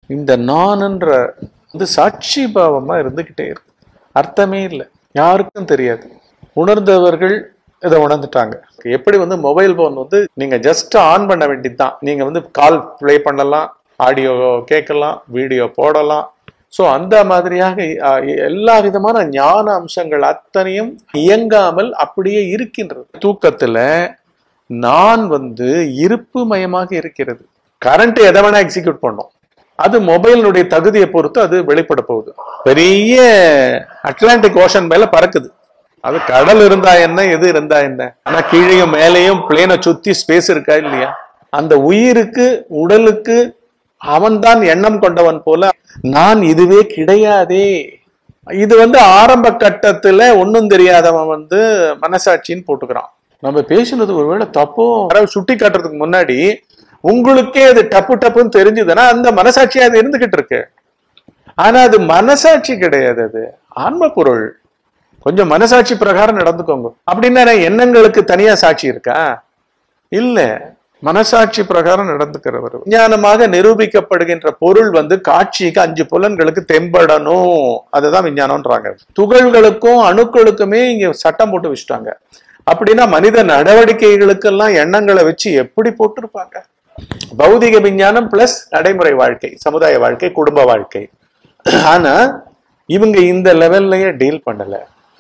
இந்த நான்ன்ற வந்து சாட்சி பாவமா இருந்துகிட்டே இருக்கு அர்த்தமே இல்லை யாருக்கும் தெரியாது உணர்ந்தவர்கள் இதை உணர்ந்துட்டாங்க எப்படி வந்து மொபைல் போன் வந்து நீங்க ஜஸ்ட் ஆன் பண்ண வேண்டியதுதான் நீங்க வந்து கால் ப்ளே பண்ணலாம் ஆடியோ கேட்கலாம் வீடியோ போடலாம் ஸோ அந்த மாதிரியாக அஹ், எல்லா விதமான ஞான அம்சங்கள் அத்தனையும் இயங்காமல் அப்படியே இருக்கின்றது தூக்கத்துல நான் வந்து இருப்பு மயமாக இருக்கிறது கரண்ட் எதை வேணா எக்ஸிக்யூட் பண்ணும் அது மொபைலினுடைய தகுதியை பொறுத்து அது வெளிப்பட போகுது பெரிய அட்லாண்டிக் ஓஷன் மேல பறக்குது அது கடல் இருந்தா என்ன எது இருந்தா என்ன ஆனா கீழேயும் மேலேயும் பிளேனை சுத்தி ஸ்பேஸ் இருக்கா இல்லையா அந்த உயிருக்கு உடலுக்கு அவன்தான் எண்ணம் கொண்டவன் போல நான் இதுவே கிடையாதே இது வந்து ஆரம்ப கட்டத்துல ஒண்ணும் தெரியாதவன் வந்து மனசாட்சின்னு போட்டுக்கிறான் நம்ம பேசுனது ஒருவேளை தப்போ யாராவது சுட்டி காட்டுறதுக்கு முன்னாடி உங்களுக்கே அது டப்பு டப்புன்னு தெரிஞ்சதுன்னா அந்த மனசாட்சியா அது இருந்துகிட்டு இருக்கு ஆனா அது மனசாட்சி கிடையாது அது ஆன்ம பொருள் கொஞ்சம் மனசாட்சி பிரகாரம் நடந்துக்கோங்க அப்படின்னா எண்ணங்களுக்கு தனியா சாட்சி இருக்கா இல்ல மனசாட்சி பிரகாரம் நடந்துக்கிறவர் விஞ்ஞானமாக நிரூபிக்கப்படுகின்ற பொருள் வந்து காட்சிக்கு அஞ்சு புலன்களுக்கு தெம்படணும் அதுதான் விஞ்ஞானம்ன்றாங்க துகள்களுக்கும் அணுக்களுக்குமே இங்க சட்டம் போட்டு வச்சுட்டாங்க அப்படின்னா மனித நடவடிக்கைகளுக்கெல்லாம் எண்ணங்களை வச்சு எப்படி போட்டிருப்பாங்க பௌதிக விஞ்ஞானம் பிளஸ் நடைமுறை வாழ்க்கை சமுதாய வாழ்க்கை குடும்ப வாழ்க்கை ஆனா இவங்க இந்த லெவல்லயே டீல் பண்ணல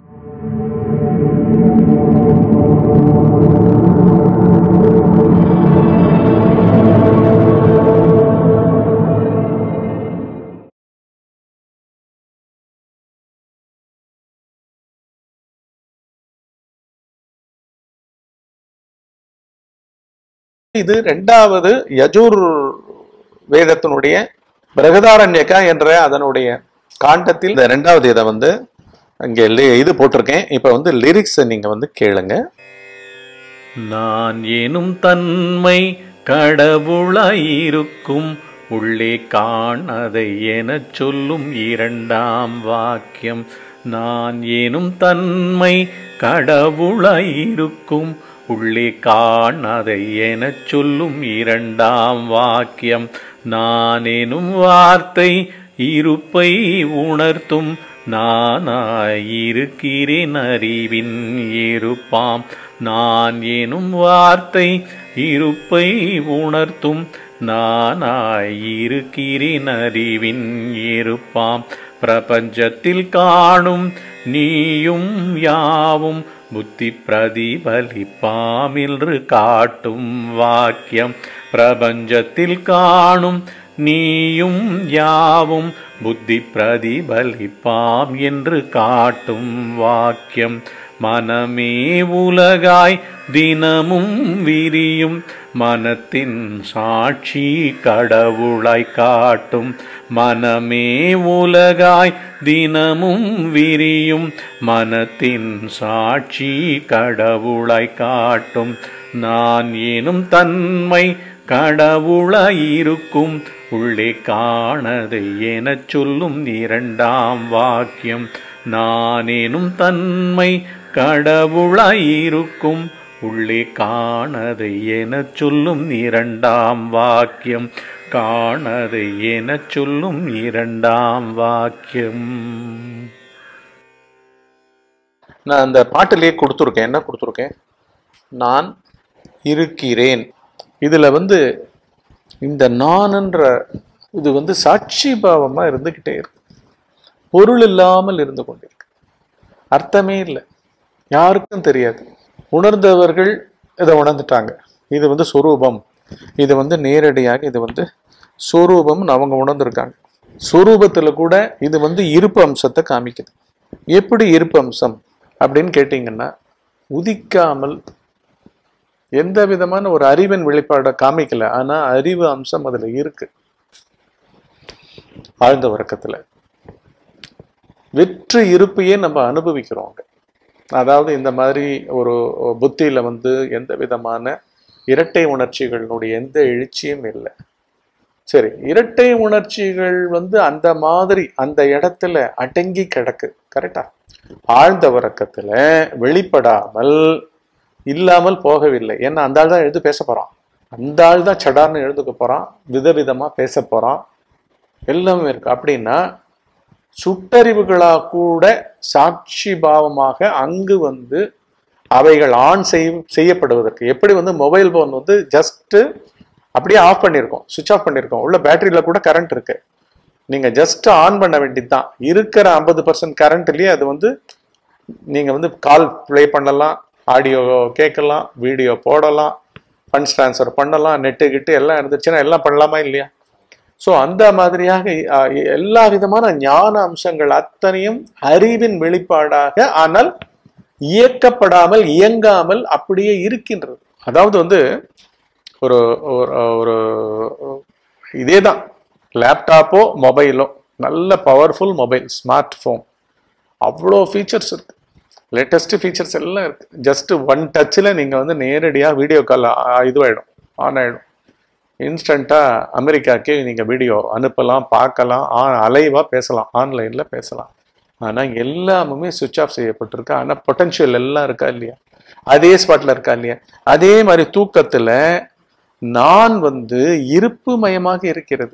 இது ரெண்டாவது யஜூர் வேதத்தினுடைய பிரகதாரண்யக்கா என்ற அதனுடைய காண்டத்தில் இந்த ரெண்டாவது இதை வந்து இங்க லி- இது போட்டிருக்கேன் இப்ப வந்து லிரிக்ஸ் நீங்க வந்து கேளுங்க நான் எனும் தன்மை கடவுளாயிருக்கும் உள்ளே காணதை எனச் சொல்லும் இரண்டாம் வாக்கியம் நான் எனும் தன்மை கடவுளாயிருக்கும் உள்ளே காணதை எனச் சொல்லும் இரண்டாம் வாக்கியம் நான் எனும் வார்த்தை இருப்பை உணர்த்தும் நானாயிருக்கிறேன் அறிவின் இருப்பாம் நான் எனும் வார்த்தை இருப்பை உணர்த்தும் நானாயிருக்கிறேன் அறிவின் இருப்பாம் பிரபஞ்சத்தில் காணும் நீயும் யாவும் புத்தி பிரதிபலிப்பாம் என்று காட்டும் வாக்கியம் பிரபஞ்சத்தில் காணும் நீயும் யாவும் புத்தி பிரதிபலிப்பாம் என்று காட்டும் வாக்கியம் மனமே உலகாய் தினமும் விரியும் மனத்தின் சாட்சி கடவுளாய் காட்டும் மனமே உலகாய் தினமும் விரியும் மனத்தின் சாட்சி கடவுளாய் காட்டும் நான் எனும் தன்மை கடவுளாயிருக்கும் உள்ளே காணதை எனச் சொல்லும் இரண்டாம் வாக்கியம் நானேனும் தன்மை கடவுளாயிருக்கும் உள்ளே காணதை எனச் சொல்லும் இரண்டாம் வாக்கியம் காணதை எனச் சொல்லும் இரண்டாம் வாக்கியம் நான் அந்த பாட்டிலேயே கொடுத்துருக்கேன் என்ன கொடுத்துருக்கேன் நான் இருக்கிறேன் இதுல வந்து இந்த நான்ன்ற இது வந்து சாட்சி பாவமா இருந்துகிட்டே இருக்கு பொருள் இல்லாமல் இருந்து கொண்டிருக்கு அர்த்தமே இல்லை யாருக்கும் தெரியாது உணர்ந்தவர்கள் இதை உணர்ந்துட்டாங்க இது வந்து சொரூபம் இது வந்து நேரடியாக இது வந்து சொரூபம்னு அவங்க உணர்ந்திருக்காங்க சொரூபத்துல கூட இது வந்து இருப்பு அம்சத்தை காமிக்குது எப்படி இருப்பு அம்சம் அப்படின்னு கேட்டிங்கன்னா உதிக்காமல் எந்த விதமான ஒரு அறிவின் வெளிப்பாடை காமிக்கல ஆனா அறிவு அம்சம் அதுல இருக்கு ஆழ்ந்த உறக்கத்துல வெற்று இருப்பையே நம்ம அனுபவிக்கிறோம் அங்க அதாவது இந்த மாதிரி ஒரு புத்தியில வந்து எந்த விதமான இரட்டை உணர்ச்சிகளினுடைய எந்த எழுச்சியும் இல்லை சரி இரட்டை உணர்ச்சிகள் வந்து அந்த மாதிரி அந்த இடத்துல அடங்கி கிடக்கு கரெக்டா ஆழ்ந்த உறக்கத்துல வெளிப்படாமல் இல்லாமல் போகவில்லை ஏன்னா அந்த ஆள் தான் எழுந்து பேச போறான் அந்த ஆள் தான் சடார்னு எழுதுக்க போறான் விதவிதமா பேச போறான் எல்லாமே இருக்கு அப்படின்னா சுட்டறிவுகளா கூட சாட்சி பாவமாக அங்கு வந்து அவைகள் ஆன் செய் செய்யப்படுவதற்கு எப்படி வந்து மொபைல் போன் வந்து ஜஸ்ட் அப்படியே ஆஃப் பண்ணியிருக்கோம் சுவிச் ஆஃப் பண்ணியிருக்கோம் உள்ள பேட்டரியில கூட கரண்ட் இருக்கு நீங்க ஜஸ்ட் ஆன் பண்ண வேண்டியது தான் இருக்கிற ஐம்பது பர்சன்ட் கரண்ட்லயே அது வந்து நீங்க வந்து கால் ப்ளே பண்ணலாம் ஆடியோ கேட்கலாம் வீடியோ போடலாம் ஃபண்ட்ஸ் ட்ரான்ஸ்ஃபர் பண்ணலாம் நெட்டு கிட்டு எல்லாம் இருந்துச்சுன்னா எல்லாம் பண்ணலாமா இல்லையா ஸோ அந்த மாதிரியாக அஹ், எல்லா விதமான ஞான அம்சங்கள் அத்தனையும் அறிவின் வெளிப்பாடாக ஆனால் இயக்கப்படாமல் இயங்காமல் அப்படியே இருக்கின்றது அதாவது வந்து ஒரு ஒரு ஒரு இதே தான் லேப்டாப்போ மொபைலோ நல்ல பவர்ஃபுல் மொபைல் ஸ்மார்ட் ஃபோன் அவ்வளோ ஃபீச்சர்ஸ் இருக்கு லேட்டஸ்ட் ஃபீச்சர்ஸ் எல்லாம் இருக்கு ஜஸ்ட் ஒன் டச்சில் நீங்கள் வந்து நேரடியாக வீடியோ கால் இதுவாயிடும் ஆன் ஆயிடும் இன்ஸ்டண்ட்டாக அமெரிக்காவுக்கு நீங்கள் வீடியோ அனுப்பலாம் பார்க்கலாம் அலைவாக பேசலாம் ஆன்லைனில் பேசலாம் ஆனால் எல்லாமுமே சுவிட்ச் ஆஃப் செய்யப்பட்டிருக்கு ஆனால் பொட்டன்ஷியல் எல்லாம் இருக்கா இல்லையா அதே ஸ்பாட்டில் இருக்கா இல்லையா அதே மாதிரி தூக்கத்தில் நான் வந்து இருப்பு மயமாக இருக்கிறது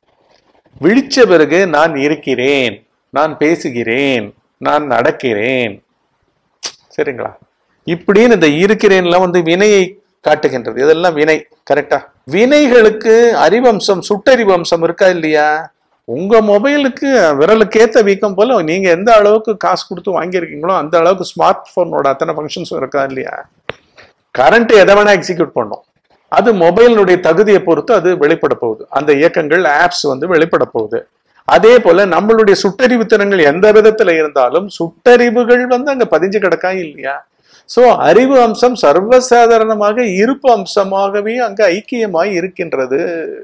விழிச்ச பிறகு நான் இருக்கிறேன் நான் பேசுகிறேன் நான் நடக்கிறேன் சரிங்களா இப்படின்னு இந்த இருக்கிறேன்லாம் வந்து வினையை காட்டுகின்றது இதெல்லாம் வினை கரெக்டா வினைகளுக்கு அறிவம்சம் சுட்டறிவு அம்சம் இருக்கா இல்லையா உங்க மொபைலுக்கு விரலுக்கேத்த வீக்கம் போல நீங்க எந்த அளவுக்கு காசு கொடுத்து வாங்கியிருக்கீங்களோ அந்த அளவுக்கு ஸ்மார்ட் போனோட அத்தனை ஃபங்க்ஷன்ஸும் இருக்கா இல்லையா கரண்ட் எதை வேணா எக்ஸிக்யூட் பண்ணும் அது மொபைலினுடைய தகுதியை பொறுத்து அது வெளிப்பட போகுது அந்த இயக்கங்கள் ஆப்ஸ் வந்து வெளிப்பட போகுது அதே போல நம்மளுடைய சுட்டறிவு திறன்கள் எந்த விதத்துல இருந்தாலும் சுட்டறிவுகள் வந்து அங்க பதிஞ்சு கிடக்கா இல்லையா சோ அறிவு அம்சம் சர்வசாதாரணமாக இருப்பு அம்சமாகவே அங்க ஐக்கியமாய் இருக்கின்றது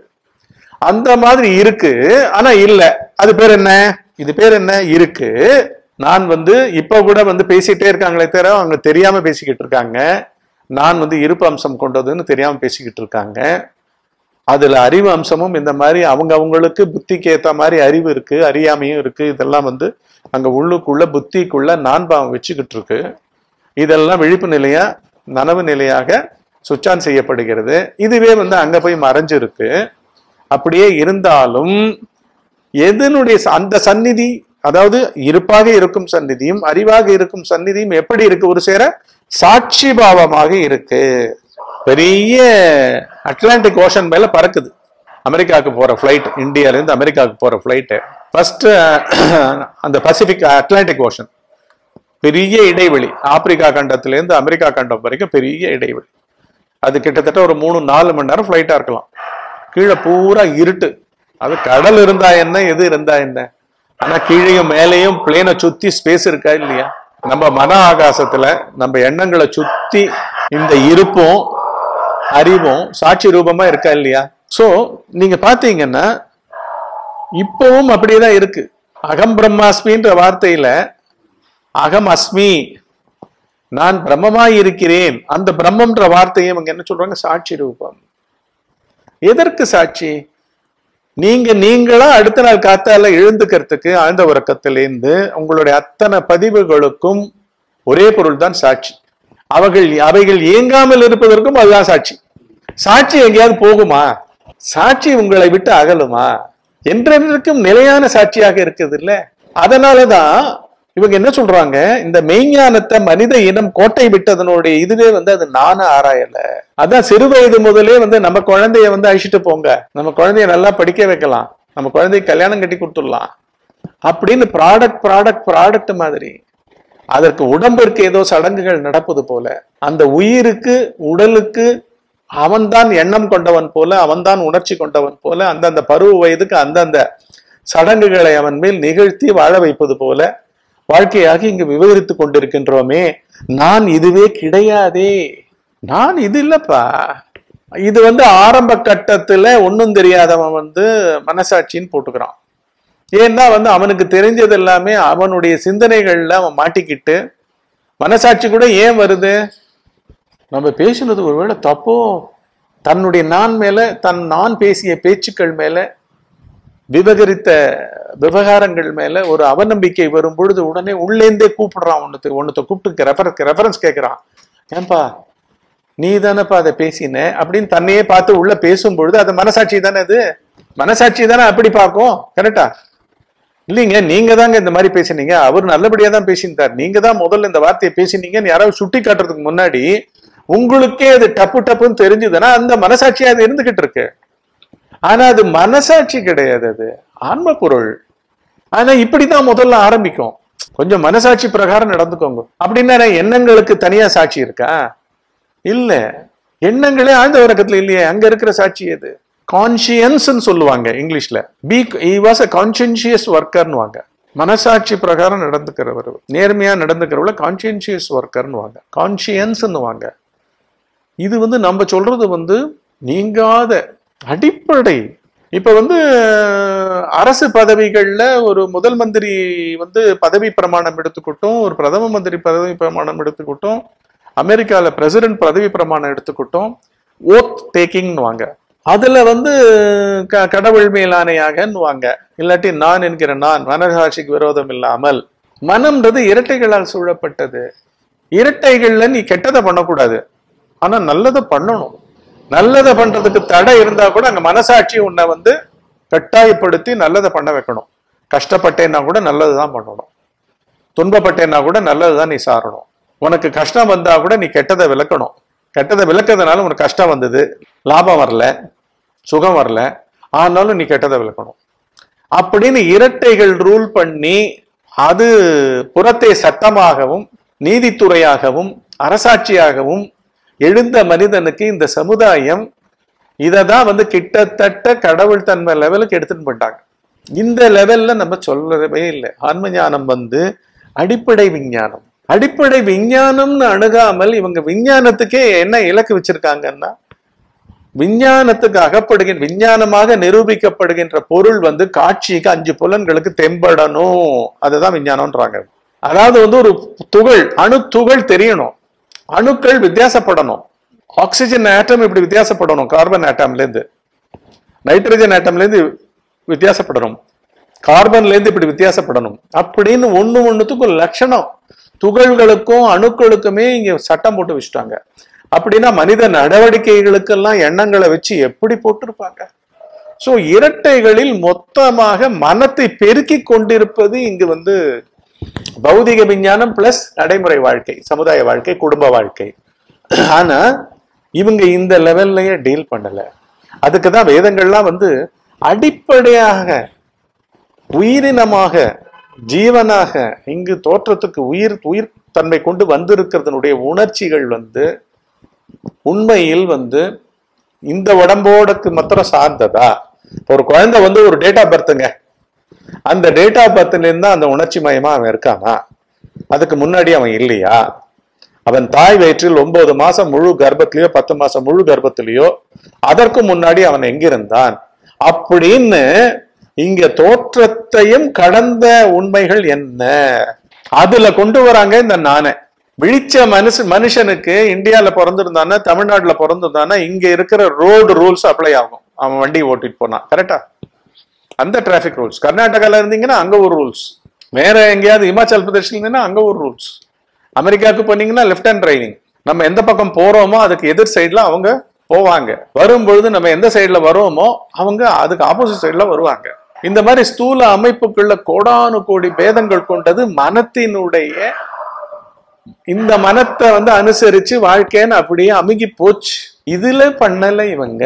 அந்த மாதிரி இருக்கு ஆனா இல்ல அது பேர் என்ன இது பேர் என்ன இருக்கு நான் வந்து இப்ப கூட வந்து பேசிட்டே இருக்காங்களே தவிர அவங்க தெரியாம பேசிக்கிட்டு இருக்காங்க நான் வந்து இருப்பு அம்சம் கொண்டதுன்னு தெரியாம பேசிக்கிட்டு இருக்காங்க அதுல அறிவு அம்சமும் இந்த மாதிரி அவங்க அவங்களுக்கு புத்திக்கு ஏத்த மாதிரி அறிவு இருக்கு அறியாமையும் இருக்கு இதெல்லாம் வந்து அங்க உள்ளுக்குள்ள புத்திக்குள்ள நான் பாவம் வச்சுக்கிட்டு இருக்கு இதெல்லாம் விழிப்பு நிலையா நனவு நிலையாக சுவிட்ச் ஆன் செய்யப்படுகிறது இதுவே வந்து அங்க போய் மறைஞ்சிருக்கு அப்படியே இருந்தாலும் எதனுடைய ச- அந்த சந்நிதி அதாவது இருப்பாக இருக்கும் சந்நிதியும் அறிவாக இருக்கும் சந்நிதியும் எப்படி இருக்கு ஒரு சேர சாட்சி பாவமாக இருக்கு பெரிய அட்லாண்டிக் ஓஷன் மேல பறக்குது அமெரிக்காவுக்கு போற ஃப்ளைட் இந்தியால இருந்து அமெரிக்காவுக்கு போற ஃப்ளைட்டு ஃபர்ஸ்ட் அந்த பசிபிக் அட்லாண்டிக் ஓஷன் பெரிய இடைவெளி ஆப்பிரிக்கா கண்டத்திலேருந்து அமெரிக்கா கண்டம் வரைக்கும் பெரிய இடைவெளி அது கிட்டத்தட்ட ஒரு மூணு நாலு மணி நேரம் ஃப்ளைட்டா இருக்கலாம் கீழே பூரா இருட்டு அது கடல் இருந்தா என்ன எது இருந்தா என்ன ஆனா கீழேயும் மேலேயும் பிளேனை சுத்தி ஸ்பேஸ் இருக்கா இல்லையா நம்ம மன ஆகாசத்துல நம்ம எண்ணங்களை சுத்தி இந்த இருப்பும் அறிவும் சாட்சி ரூபமா இருக்கா இல்லையா சோ நீங்க பாத்தீங்கன்னா இப்பவும் அப்படியேதான் இருக்கு அகம் பிரம்மாஸ்மின்ற வார்த்தையில அகம் அஸ்மி நான் பிரம்மமாய் இருக்கிறேன் அந்த பிரம்மம்ன்ற வார்த்தையை இவங்க என்ன சொல்றாங்க சாட்சி ரூபம் எதற்கு சாட்சி நீங்க நீங்களா அடுத்த நாள் காத்தால எழுந்துக்கிறதுக்கு ஆழ்ந்த உறக்கத்திலேருந்து உங்களுடைய அத்தனை பதிவுகளுக்கும் ஒரே பொருள் தான் சாட்சி அவைகள் அவைகள் இயங்காமல் இருப்பதற்கும் அதுதான் சாட்சி சாட்சி எங்கேயாவது போகுமா சாட்சி உங்களை விட்டு அகலுமா என்றென்றைக்கும் நிலையான சாட்சியாக இருக்குது இல்ல அதனாலதான் இவங்க என்ன சொல்றாங்க இந்த மெய்ஞானத்தை மனித இனம் கோட்டை விட்டதனுடைய இதுவே வந்து அது நான ஆராயல அதான் சிறு வயது முதலே வந்து நம்ம குழந்தைய வந்து அழிச்சிட்டு போங்க நம்ம குழந்தைய நல்லா படிக்க வைக்கலாம் நம்ம குழந்தைக்கு கல்யாணம் கட்டி கொடுத்துடலாம் அப்படின்னு ப்ராடக்ட் ப்ராடக்ட் ப்ராடக்ட் மாதிரி அதற்கு உடம்பிற்கு ஏதோ சடங்குகள் நடப்பது போல அந்த உயிருக்கு உடலுக்கு அவன்தான் எண்ணம் கொண்டவன் போல அவன்தான் உணர்ச்சி கொண்டவன் போல அந்தந்த பருவ வயதுக்கு அந்தந்த சடங்குகளை அவன் மேல் நிகழ்த்தி வாழ வைப்பது போல வாழ்க்கையாக இங்கு விவரித்து கொண்டிருக்கின்றோமே நான் இதுவே கிடையாதே நான் இது இல்லப்பா இது வந்து ஆரம்ப கட்டத்துல ஒன்றும் தெரியாதவன் வந்து மனசாட்சின்னு போட்டுக்கிறான் ஏன்னா வந்து அவனுக்கு தெரிஞ்சது எல்லாமே அவனுடைய சிந்தனைகள்ல அவன் மாட்டிக்கிட்டு மனசாட்சி கூட ஏன் வருது நம்ம பேசினது ஒருவேளை தப்போ தன்னுடைய நான் மேல தன் நான் பேசிய பேச்சுக்கள் மேல விவகரித்த விவகாரங்கள் மேல ஒரு அவநம்பிக்கை வரும் பொழுது உடனே உள்ளேந்தே கூப்பிடுறான் ஒன்னுத்து ஒன்னுத்த கூப்பிட்டு ரெஃபரன்ஸ் ரெஃபரன்ஸ் கேட்கிறான் ஏன்பா நீ தானேப்பா அதை பேசின அப்படின்னு தன்னையே பார்த்து உள்ள பேசும் பொழுது அது மனசாட்சி தானே அது மனசாட்சி தானே அப்படி பார்க்கும் கரெக்டா இல்லைங்க நீங்க தாங்க இந்த மாதிரி பேசினீங்க அவர் நல்லபடியா தான் பேசியிருந்தார் நீங்க தான் முதல்ல இந்த வார்த்தையை பேசினீங்கன்னு யாராவது சுட்டி காட்டுறதுக்கு முன்னாடி உங்களுக்கே அது டப்பு டப்புன்னு தெரிஞ்சதுன்னா அந்த மனசாட்சியா அது இருந்துகிட்டு இருக்கு ஆனா அது மனசாட்சி கிடையாது அது ஆன்ம பொருள் ஆனா இப்படிதான் முதல்ல ஆரம்பிக்கும் கொஞ்சம் மனசாட்சி பிரகாரம் நடந்துக்கோங்க அப்படின்னா எண்ணங்களுக்கு தனியா சாட்சி இருக்கா இல்ல எண்ணங்களே ஆழ்ந்த உறக்கத்துல இல்லையே அங்க இருக்கிற சாட்சி எது கான்சியன்ஸ் சொல்லுவாங்க இங்கிலீஷ்ல be he was a conscientious ஒர்க்கர்னுவாங்க மனசாட்சி பிரகாரம் நடந்துக்கிறவர் நேர்மையா நடந்துக்கிறவள கான்சியன்சியஸ் ஒர்க்கர்னுவாங்க கான்சியன்ஸ்னுவாங்க இது வந்து நம்ம சொல்றது வந்து நீங்காத அடிப்படை இப்ப வந்து அரசு பதவிகள்ல ஒரு முதல் மந்திரி வந்து பதவி பிரமாணம் எடுத்துக்கிட்டோம் ஒரு பிரதம மந்திரி பதவி பிரமாணம் எடுத்துக்கிட்டோம் அமெரிக்கால பிரசிடென்ட் பதவி பிரமாணம் எடுத்துக்கிட்டோம் ஓத் டேக்கிங்னுவாங்க அதுல வந்து க- கடவுள் மேலானையாகன்னுவாங்க இல்லாட்டி நான் என்கிற நான் மனசாட்சிக்கு விரோதம் இல்லாமல் மனம்ன்றது இரட்டைகளால் சூழப்பட்டது இரட்டைகள்ல நீ கெட்டதை பண்ணக்கூடாது ஆனா நல்லதை பண்ணணும் நல்லதை பண்றதுக்கு தடை இருந்தா கூட அங்க மனசாட்சி உன்னை வந்து கட்டாயப்படுத்தி நல்லதை பண்ண வைக்கணும் கஷ்டப்பட்டேன்னா கூட நல்லதுதான் பண்ணணும் துன்பப்பட்டேன்னா கூட நல்லதுதான் நீ சாரணும் உனக்கு கஷ்டம் வந்தா கூட நீ கெட்டதை விளக்கணும் கெட்டதை விளக்கிறதுனால உனக்கு கஷ்டம் வந்தது லாபம் வரல சுகம் வரல ஆனாலும் நீ கெட்டதை விளக்கணும் அப்படின்னு இரட்டைகள் ரூல் பண்ணி அது புறத்தை சட்டமாகவும் நீதித்துறையாகவும் அரசாட்சியாகவும் எழுந்த மனிதனுக்கு இந்த சமுதாயம் இதை தான் வந்து கிட்டத்தட்ட கடவுள் தன்மை லெவலுக்கு எடுத்துட்டு போயிட்டாங்க இந்த லெவல்ல நம்ம சொல்லவே இல்லை ஆன்ம ஞானம் வந்து அடிப்படை விஞ்ஞானம் அடிப்படை விஞ்ஞானம்னு அணுகாமல் இவங்க விஞ்ஞானத்துக்கே என்ன இலக்கு வச்சிருக்காங்கன்னா விஞ்ஞானத்துக்கு அகப்படுகின்ற விஞ்ஞானமாக நிரூபிக்கப்படுகின்ற பொருள் வந்து காட்சிக்கு அஞ்சு புலன்களுக்கு தெம்படணும் அதுதான் விஞ்ஞானம்ன்றாங்க அதாவது வந்து ஒரு துகள் அணு துகள் தெரியணும் அணுக்கள் வித்தியாசப்படணும் ஆக்சிஜன் ஆட்டம் இப்படி வித்தியாசப்படணும் கார்பன் ஆட்டம்ல இருந்து நைட்ரஜன் ஆட்டம்ல இருந்து வித்தியாசப்படணும் கார்பன்ல இருந்து இப்படி வித்தியாசப்படணும் அப்படின்னு ஒண்ணு ஒண்ணுத்துக்கும் ஒரு லட்சணம் துகள்களுக்கும் அணுக்களுக்குமே இங்க சட்டம் போட்டு வச்சுட்டாங்க அப்படின்னா மனித நடவடிக்கைகளுக்கெல்லாம் எண்ணங்களை வச்சு எப்படி போட்டிருப்பாங்க சோ இரட்டைகளில் மொத்தமாக மனத்தை பெருக்கி கொண்டிருப்பது இங்கு வந்து பௌதிக விஞ்ஞானம் பிளஸ் நடைமுறை வாழ்க்கை சமுதாய வாழ்க்கை குடும்ப வாழ்க்கை ஆனா இவங்க இந்த லெவல்லயே டீல் பண்ணல அதுக்கு தான் வேதங்கள்லாம் வந்து அடிப்படையாக உயிரினமாக ஜீவனாக இங்கு தோற்றத்துக்கு உயிர் உயிர் தன்மை கொண்டு வந்திருக்கிறதனுடைய உணர்ச்சிகள் வந்து உண்மையில் வந்து இந்த உடம்போடக்கு மாத்திரம் சார்ந்ததா இப்ப ஒரு குழந்தை வந்து ஒரு டேட் ஆஃப் பர்த்துங்க அந்த டேட் ஆஃப் பர்த்ல இருந்து அந்த உணர்ச்சி மயமா அவன் இருக்கானா அதுக்கு முன்னாடி அவன் இல்லையா அவன் தாய் வயிற்றில் ஒன்பது மாசம் முழு கர்ப்பத்திலேயோ பத்து மாசம் முழு கர்ப்பத்திலேயோ அதற்கு முன்னாடி அவன் எங்கிருந்தான் அப்படின்னு இங்க தோற்றத்தையும் கடந்த உண்மைகள் என்ன அதுல கொண்டு வராங்க இந்த நானே விழிச்ச மனுஷ மனுஷனுக்கு இந்தியால பிறந்திருந்தானா தமிழ்நாட்டுல பிறந்திருந்தானா இங்க இருக்கிற ரோடு ரூல்ஸ் அப்ளை ஆகும் அவன் வண்டி ஓட்டிட்டு போனான் கரெக்டா அந்த டிராஃபிக் ரூல்ஸ் கர்நாடகால இருந்தீங்கன்னா அங்க ஒரு ரூல்ஸ் வேற எங்கேயாவது இமாச்சல் பிரதேஷ்ல இருந்தீங்கன்னா அங்க ஒரு ரூல்ஸ் அமெரிக்காவுக்கு போனீங்கன்னா லெஃப்ட் ஹேண்ட் டிரைவிங் நம்ம எந்த பக்கம் போறோமோ அதுக்கு எதிர் சைடுல அவங்க போவாங்க வரும்பொழுது நம்ம எந்த சைடுல வரோமோ அவங்க அதுக்கு ஆப்போசிட் சைடுல வருவாங்க இந்த மாதிரி ஸ்தூல அமைப்புக்குள்ள கோடானு கோடி பேதங்கள் கொண்டது மனத்தினுடைய இந்த மனத்தை வந்து அனுசரிச்சு வாழ்க்கைன்னு அப்படியே அமுகி போச்சு இதுல பண்ணல இவங்க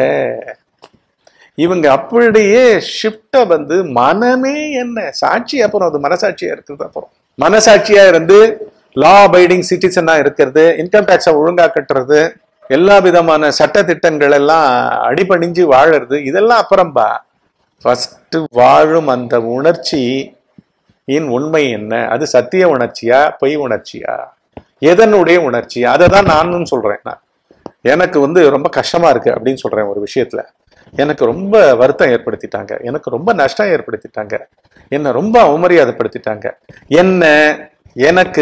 இவங்க அப்படியே ஷிஃப்ட வந்து மனமே என்ன சாட்சி அப்புறம் அது மனசாட்சியா இருக்கிறது அப்புறம் மனசாட்சியா இருந்து லா அபைடிங் சிட்டிசனா இருக்கிறது இன்கம் டேக்ஸை ஒழுங்கா கட்டுறது எல்லா விதமான சட்ட திட்டங்கள் எல்லாம் அடிபணிஞ்சு வாழறது இதெல்லாம் அப்புறம்பா ஃபர்ஸ்ட் வாழும் அந்த உணர்ச்சி இன் உண்மை என்ன அது சத்திய உணர்ச்சியா பொய் உணர்ச்சியா எதனுடைய உணர்ச்சி அதை தான் நானும் சொல்றேன் நான் எனக்கு வந்து ரொம்ப கஷ்டமா இருக்கு அப்படின்னு சொல்றேன் ஒரு விஷயத்துல எனக்கு ரொம்ப வருத்தம் ஏற்படுத்திட்டாங்க எனக்கு ரொம்ப நஷ்டம் ஏற்படுத்திட்டாங்க என்னை ரொம்ப அவமரியாதைப்படுத்திட்டாங்க என்ன எனக்கு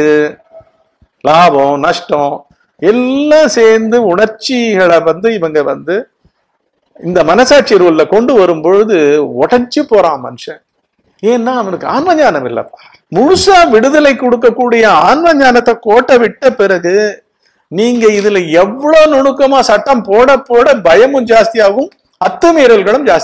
லாபம் நஷ்டம் எல்லாம் சேர்ந்து உணர்ச்சிகளை வந்து இவங்க வந்து இந்த மனசாட்சி ரூல்ல கொண்டு வரும்பொழுது உடைஞ்சு போறான் மனுஷன் ஏன்னா அவனுக்கு ஆன்ம ஞானம் இல்லப்பா முழுசா விடுதலை கொடுக்கக்கூடிய ஆன்ம ஞானத்தை கோட்டை விட்ட பிறகு நீங்க இதுல எவ்வளவு நுணுக்கமா சட்டம் போட போட பயமும் ஜாஸ்தியாகும் அத்துமீறல்களும் ஜாஸ்தியாகும்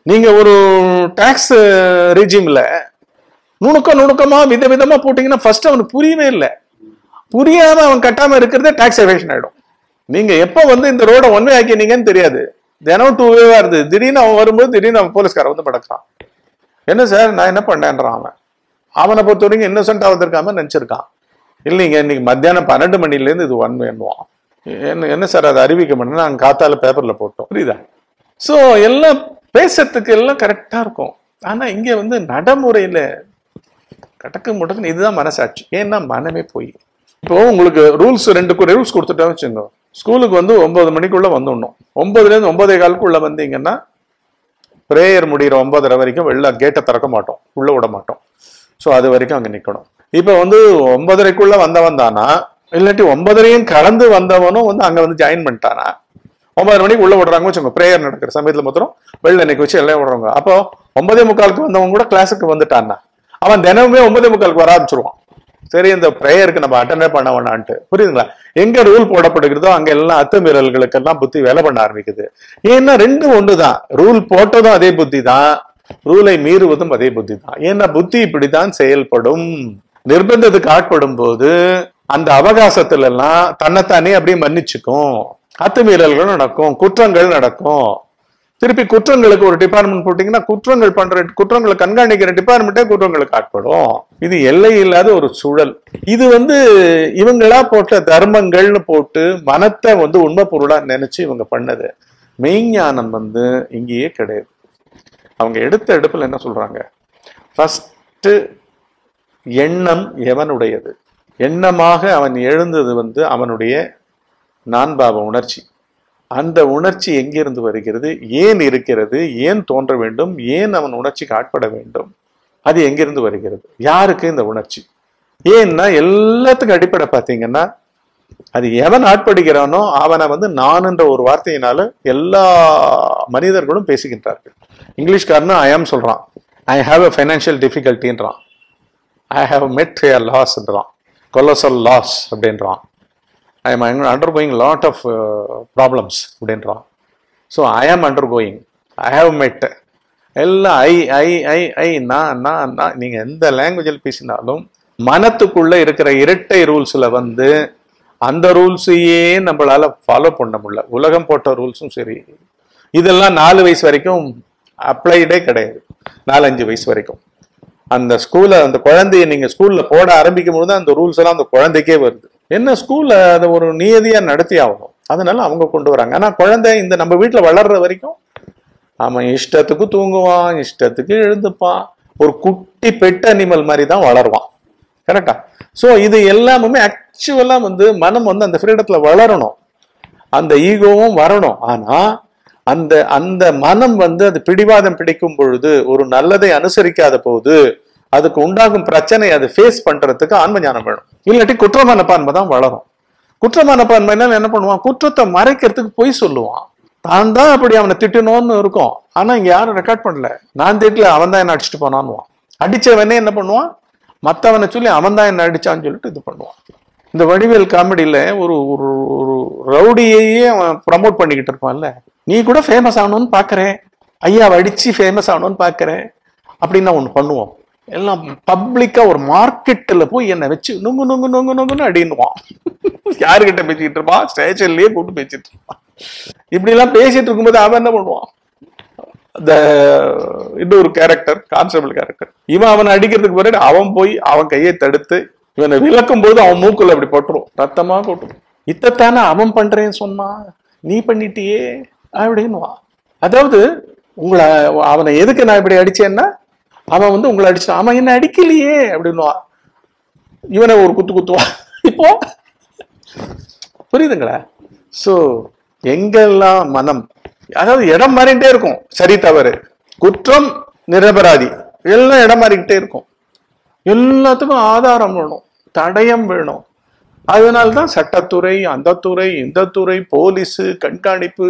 நீங்க ஒரு டாக்ஸ் ரெஜிம்ல நுணுக்க நுணுக்கமா வித விதமா போட்டீங்கன்னா ஃபர்ஸ்ட் அவனுக்கு புரியவே இல்லை புரியாம அவன் கட்டாம இருக்கிறதே டாக்ஸ் எவேஷன் ஆயிடும் நீங்க எப்ப வந்து இந்த ரோட ஒன் வே ஆக்கினீங்கன்னு தெரியாது தினம் டூ வேவா இருது திடீர்னு அவன் வரும்போது திடீர்னு அவன் போலீஸ்காரன் வந்து படக்கிறான் என்ன சார் நான் என்ன பண்ணேன்றான் அவன் அவனை பொறுத்த வரைக்கும் இன்னசென்ட் வந்திருக்காம நினைச்சிருக்கான் இல்லைங்க இன்னைக்கு மத்தியானம் பன்னெண்டு மணிலேருந்து இது ஒன் வேணுவான் என்ன என்ன சார் அதை அறிவிக்க மாட்டேன் நாங்கள் காத்தால பேப்பர்ல போட்டோம் புரியுதா ஸோ எல்லாம் பேசுறதுக்கு எல்லாம் கரெக்டா இருக்கும் ஆனா இங்க வந்து நடைமுறையில கடக்கு முடக்குன்னு இதுதான் மனசாட்சி ஏன்னா மனமே போய் இப்போ உங்களுக்கு ரூல்ஸ் ரெண்டு ரூல்ஸ் கொடுத்துட்டோம் வச்சுங்க ஸ்கூலுக்கு வந்து ஒன்பது மணிக்குள்ள வந்துடணும் ஒன்பதுல இருந்து ஒன்பதே காலுக்குள்ள வந்தீங்கன்னா பிரேயர் முடிகிற ஒன்பதரை வரைக்கும் வெளில கேட்டை திறக்க மாட்டோம் உள்ள விட மாட்டோம் ஸோ அது வரைக்கும் அங்க நிக்கணும் இப்போ வந்து ஒன்பதரைக்குள்ள வந்தவன் தானா இல்லாட்டி ஒன்பதரையும் கடந்து வந்தவனும் வந்து அங்க வந்து ஜாயின் பண்ணிட்டானா ஒன்பது மணிக்கு உள்ள விடுறாங்க வச்சுக்கோங்க பிரேயர் நடக்கிற சமயத்துல மாத்திரம் வெளில நிக்க வச்சு எல்லாம் விடுறாங்க அப்போ ஒன்பதே முக்காலுக்கு வந்தவன் கூட கிளாஸுக்கு வந்துட்டான்னா அவன் தினமுமே ஒன்பதே முக்காலுக்கு வர ஆரம்பிச்சிருவான் சரி இந்த ப்ரேயருக்கு நம்ம அட்டனே பண்ண வேணான்ட்டு புரியுதுங்களா எங்க ரூல் போடப்படுகிறதோ அங்க எல்லாம் அத்துமீறல்களுக்கு எல்லாம் புத்தி வேலை பண்ண ஆரம்பிக்குது ஏன்னா ரெண்டும் ஒண்ணுதான் ரூல் போட்டதும் அதே புத்தி தான் ரூலை மீறுவதும் அதே புத்தி தான் ஏன்னா புத்தி இப்படித்தான் செயல்படும் நிர்பந்தத்துக்கு ஆட்படும் போது அந்த அவகாசத்துல எல்லாம் தன்னைத்தானே அப்படியே மன்னிச்சுக்கும் அத்துமீறல்கள் நடக்கும் குற்றங்கள் நடக்கும் திருப்பி குற்றங்களுக்கு ஒரு டிபார்ட்மெண்ட் போட்டீங்கன்னா குற்றங்கள் பண்ற குற்றங்களை கண்காணிக்கிற டிபார்ட்மெண்ட்டே குற்றங்களுக்கு ஆட்படும் இது எல்லை இல்லாத ஒரு சூழல் இது வந்து இவங்களா போட்ட தர்மங்கள்னு போட்டு மனத்தை வந்து உண்மை பொருளா நினைச்சு இவங்க பண்ணது மெய்ஞானம் வந்து இங்கேயே கிடையாது அவங்க எடுத்த எடுப்புல என்ன சொல்றாங்க ஃபர்ஸ்ட் எண்ணம் எவனுடையது எண்ணமாக அவன் எழுந்தது வந்து அவனுடைய நான்பாவ உணர்ச்சி அந்த உணர்ச்சி எங்கிருந்து வருகிறது ஏன் இருக்கிறது ஏன் தோன்ற வேண்டும் ஏன் அவன் உணர்ச்சிக்கு ஆட்பட வேண்டும் அது எங்கிருந்து வருகிறது யாருக்கு இந்த உணர்ச்சி ஏன்னா எல்லாத்துக்கும் அடிப்படை பார்த்தீங்கன்னா அது எவன் ஆட்படுகிறானோ அவனை வந்து நான் என்ற ஒரு வார்த்தையினால எல்லா மனிதர்களும் பேசுகின்றார்கள் இங்கிலீஷ்காரனும் ஐ ஆம் சொல்றான் ஐ ஹாவ் அ ஃபைனான்சியல் டிஃபிகல்ட்டின்றான் ஐ ஹாவ் மெட் எ லாஸ்ன்றான் கொலோசல் லாஸ் அப்படின்றான் I am undergoing lot of problems அப்படின்றான் so I am under going I have மெட் எல்லாம் ஐ ஐ ஐ ஐ நான் நான் நான் நீங்கள் எந்த லாங்குவேஜில் பேசினாலும் மனத்துக்குள்ள இருக்கிற இரட்டை ரூல்ஸில் வந்து அந்த ரூல்ஸையே நம்மளால ஃபாலோ பண்ண முடியல உலகம் போட்ட ரூல்ஸும் சரி இதெல்லாம் நாலு வயசு வரைக்கும் அப்ளைடே கிடையாது நாலஞ்சு வயசு வரைக்கும் அந்த ஸ்கூல்ல அந்த குழந்தைய நீங்க ஸ்கூல்ல போட ஆரம்பிக்கும் போது அந்த ரூல்ஸ் எல்லாம் அந்த குழந்தைக்கே வருது என்ன ஸ்கூல்ல அதை ஒரு நியதியா நடத்தி ஆகணும் அதனால அவங்க கொண்டு வராங்க ஆனா குழந்தை இந்த நம்ம வீட்டுல வளர்ற வரைக்கும் அவன் இஷ்டத்துக்கு தூங்குவான் இஷ்டத்துக்கு எழுந்துப்பான் ஒரு குட்டி பெட் அனிமல் மாதிரி தான் வளருவான் கரெக்டா ஸோ இது எல்லாமே ஆக்சுவலா வந்து மனம் வந்து அந்த ஃப்ரீடத்துல வளரணும் அந்த ஈகோவும் வரணும் ஆனா அந்த அந்த மனம் வந்து அது பிடிவாதம் பிடிக்கும் பொழுது ஒரு நல்லதை அனுசரிக்காத போது அதுக்கு உண்டாகும் பிரச்சனை அதை ஃபேஸ் பண்றதுக்கு ஆன்ம ஞானம் வேணும் இல்லாட்டி குற்றமான பான்மை தான் வளரும் குற்றமான பான்மைனா என்ன பண்ணுவான் குற்றத்தை மறைக்கிறதுக்கு பொய் சொல்லுவான் தான் தான் அப்படி அவனை திட்டணும்னு இருக்கும் ஆனா இங்க யாரும் ரெக்கார்ட் பண்ணல நான் திட்டல அவன் தான் என்ன அடிச்சுட்டு போனான்னுவான் அடிச்சவனே என்ன பண்ணுவான் மத்தவனை சொல்லி அவன் தான் என்ன அடிச்சான்னு சொல்லிட்டு இது பண்ணுவான் இந்த வடிவேல் காமெடியில ஒரு ஒரு ஒரு ரவுடியையே அவன் ப்ரமோட் பண்ணிக்கிட்டு இருப்பான்ல நீ கூட ஃபேமஸ் ஆகணும்னு பாக்குறேன் ஐயாவை அடிச்சு ஃபேமஸ் ஆகணும்னு பாக்குறேன் அப்படின்னு நான் ஒண்ணு பண்ணுவோம் எல்லாம் பப்ளிக்கா ஒரு மார்க்கெட்ல போய் என்னை வச்சு நுங்கு நுங்கு நுங்கு நுங்குன்னு அடின்னுவான் யாருக்கிட்ட பேசிக்கிட்டு இருப்பான் ஸ்டேஷன்லயே கூட்டு பேசிட்டு இருப்பான் இப்படி எல்லாம் பேசிட்டு இருக்கும்போது அவன் என்ன பண்ணுவான் இந்த இன்னொரு கேரக்டர் கான்ஸ்டபிள் கேரக்டர் இவன் அவனை அடிக்கிறதுக்கு பிறகு அவன் போய் அவன் கையை தடுத்து இவனை விளக்கும் போது அவன் மூக்குல அப்படி போட்டுரும் ரத்தமா கொட்டும் இத்தத்தானே அவன் பண்றேன்னு சொன்னான் நீ பண்ணிட்டியே அப்படின்னுவான் அதாவது உங்களை அவனை எதுக்கு நான் இப்படி அடிச்சேன்னா அவன் வந்து உங்களை அடிச்சான் அவன் என்ன அடிக்கலையே அப்படின்னுவான் இவனை ஒரு குத்து குத்துவான் இப்போ புரியுதுங்களா சோ எங்கெல்லாம் மனம் அதாவது இடம் மாறிட்டே இருக்கும் சரி தவறு குற்றம் நிரபராதி எல்லாம் இடம் மாறிக்கிட்டே இருக்கும் எல்லாத்துக்கும் ஆதாரம் வேணும் தடயம் வேணும் அதனால்தான் சட்டத்துறை அந்த துறை இந்த துறை போலீஸு கண்காணிப்பு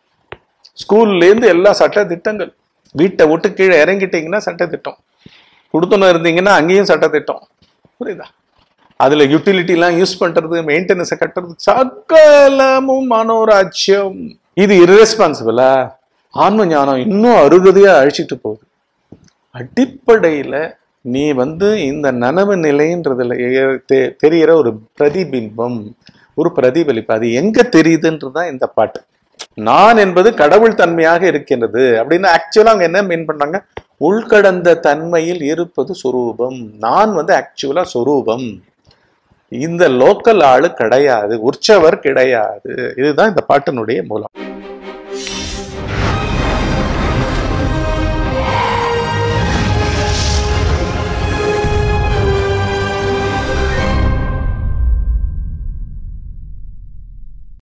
ஸ்கூல்ல இருந்து எல்லா சட்ட திட்டங்கள் வீட்டை விட்டு கீழே இறங்கிட்டீங்கன்னா சட்டத்திட்டம் கொடுத்துன்னு இருந்தீங்கன்னா அங்கேயும் சட்டத்திட்டம் புரியுதா அதுல யூட்டிலிட்டிலாம் யூஸ் பண்றது மெயின்டெனன்ஸை கட்டுறது சகலமும் மனோராஜ்யம் இது irresponsible-ஆ ஆன்ம ஞானம் இன்னும் அருகதையா அழிச்சிட்டு போகுது அடிப்படையில நீ வந்து இந்த நனவு நிலைன்றதுல எ- தெ- தெரியிற ஒரு பிரதிபிம்பம் ஒரு பிரதிபலிப்பு அது எங்க தெரியுதுன்றதுதான் இந்த பாட்டு நான் என்பது கடவுள் தன்மையாக இருக்கின்றது அப்படின்னு ஆக்சுவலா அவங்க என்ன மீன் பண்றாங்க உள்கடந்த தன்மையில் இருப்பது சொரூபம் நான் வந்து ஆக்சுவலா சொரூபம் இந்த லோக்கல் ஆளு கிடையாது உற்சவர் கிடையாது இதுதான் இந்த பாட்டினுடைய மூலம்